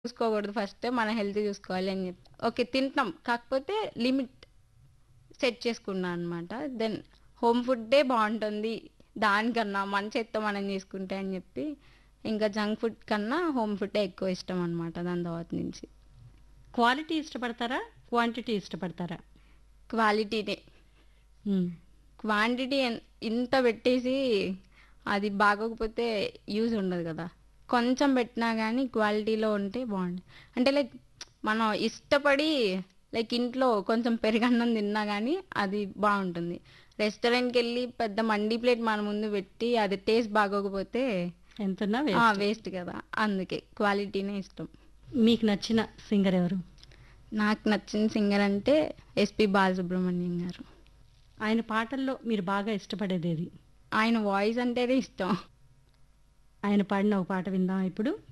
చూసుకోకూడదు first మన health చూసుకోవాలి అని చెప్పి ఓకే తింటాం కాకపోతే లిమిట్ సెట్ చేసుకున్నా అనమాట దెన్ హోమ్ ఫుడ్డే బాగుంటుంది దానికన్నా మన చేత్తో మనం చేసుకుంటే అని చెప్పి ఇంకా జంక్ ఫుడ్ కన్నా హోమ్ ఫుడ్డే ఎక్కువ ఇష్టం అనమాట దాని తర్వాత నుంచి క్వాలిటీ ఇష్టపడతారా క్వాంటిటీ ఇష్టపడతారా క్వాలిటీనే మ్మ్. క్వాంటిటీ ఇంత పెట్టేసి అది బాగోకపోతే యూజ్ ఉండదు కదా కొంచెం పెట్టినా కానీ క్వాలిటీలో ఉంటే బాగుంది అంటే లైక్ మనం ఇష్టపడి లైక్ ఇంట్లో కొంచెం పెరుగన్నం తిన్నా కానీ అది బాగుంటుంది రెస్టారెంట్కి వెళ్ళి పెద్ద మండి ప్లేట్ మన ముందు పెట్టి అది టేస్ట్ బాగోకపోతే ఎంతున్నా waste. వేస్ట్ కదా అందుకే క్వాలిటీనే ఇష్టం మీకు నచ్చిన సింగర్ ఎవరు నాకు నచ్చిన సింగర్ అంటే ఎస్పి బాలసుబ్రహ్మణ్యం గారు ఆయన పాటల్లో మీరు బాగా ఇష్టపడేది ఏది ఆయన వాయిస్ అంటేనే ఇష్టం ఆయన పాడిన ఒక పాట విందాం ఇప్పుడు